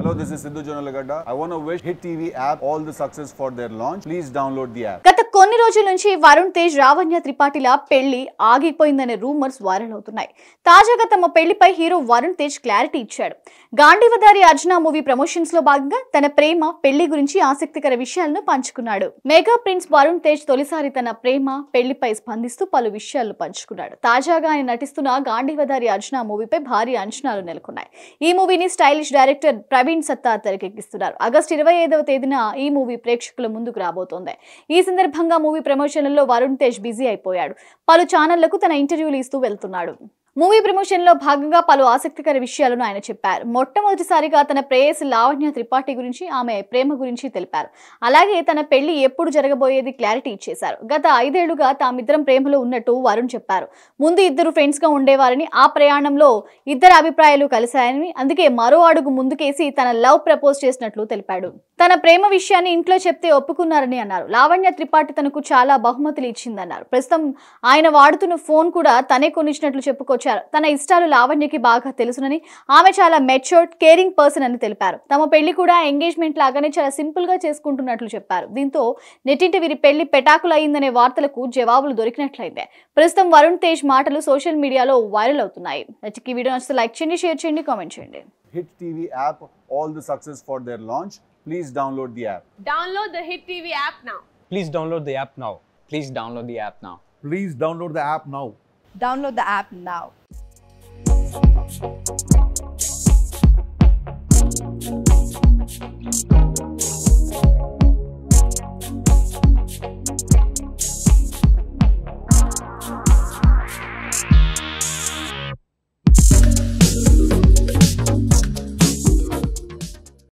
Hello, this is Sidhu Jonalagada. I want to wish Hit TV app all the success for their launch. Please download the app. గత కొన్ని రోజుల నుంచి వరుణ్ తేజ్ రావణ్య త్రిపాఠిల పెళ్లి ఆగిపోయిందనే rumours viral అవుతున్నాయి తాజాగా తమ పెళ్లిపై హీరో వరుణ్ తేజ్ క్లారిటీ ఇచ్చాడు గాంధీవదారి అర్జున మూవీ ప్రమోషన్స్ లో భాగంగా తన ప్రేమ పెళ్లి గురించి ఆసక్తికర విషయాలను పంచుకున్నాడు మెగా ప్రిన్స్ వరుణ్ తేజ్ తొలిసారి తన ప్రేమ పెళ్లిపై స్పందిస్తూ పలు విషయాలను పంచుకున్నాడు తాజాగా ఆయన నటిస్తున్న గాంధీవదారి అర్జున మూవీపై భారీ అంచనాలు నెలకొన్నాయి ఈ మూవీని స్టైలిష్ డైరెక్టర్ ప్రవీణ్ సత్తా తెరకెక్కిస్తున్నారు ఆగస్టు ఇరవై ఐదవ తేదీన ఈ మూవీ ప్రేక్షకుల ముందుకు రాబోతోంది ఈ సందర్భంగా మూవీ ప్రమోషన్లలో వరుణ్ తేజ్ బిజీ అయిపోయాడు పలు ఛానళ్లకు తన ఇంటర్వ్యూలు ఇస్తూ వెళ్తున్నాడు మూవీ ప్రమోషన్ లో భాగంగా పలు ఆసక్తికర విషయాలను ఆయన చెప్పారు మొట్టమొదటిసారిగా తన ప్రేయసి లావణ్య త్రిపాఠి గురించి ఆమె ప్రేమ గురించి తెలిపారు అలాగే తన పెళ్లి ఎప్పుడు జరగబోయేది క్లారిటీ ఇచ్చేశారు గత ఐదేళ్లుగా తామిద్దరం ప్రేమలో ఉన్నట్టు వరుణ్ చెప్పారు ముందు ఇద్దరు ఫ్రెండ్స్ గా ఉండేవారని ఆ ప్రయాణంలో ఇద్దరు అభిప్రాయాలు కలిశాయని అందుకే మరో అడుగు ముందుకేసి తన లవ్ ప్రపోజ్ చేసినట్లు తెలిపాడు తన ప్రేమ విషయాన్ని ఇంట్లో చెప్తే ఒప్పుకున్నారని అన్నారు లావణ్య త్రిపాఠి తనకు చాలా బహుమతులు ఇచ్చిందన్నారు ప్రస్తుతం ఆయన వాడుతున్న ఫోన్ కూడా తనే కొనిచ్చినట్లు చెప్పుకొచ్చారు తన ఇష్టాలు లావణ్యకి బాగా తెలుసునని ఆమె చాలా మెచ్యూర్డ్ కేరింగ్ పర్సన్ అని తెలిపారు తమ పెళ్లి కూడా ఎంగేజ్మెంట్ లాగానే చాలా సింపుల్ గా చేసుకుంటున్నట్లు చెప్పారు దీంతో నెట్టింటి వీరి పెళ్లి పెటాకులు అయిందనే వార్తలకు జవాబులు దొరికినట్లయింది ప్రస్తుతం వరుణ్ తేజ్ మాటలు సోషల్ మీడియాలో వైరల్ అవుతున్నాయి నచ్చికి ఈ వీడియో నచ్చితే లైక్ చేయండి షేర్ చేయండి కామెంట్ చేయండి Hit TV app all the success for their launch. Please download the app. Download the Hit TV app now. Please download the app now. Please download the app now. Please download the app now. Download the app now.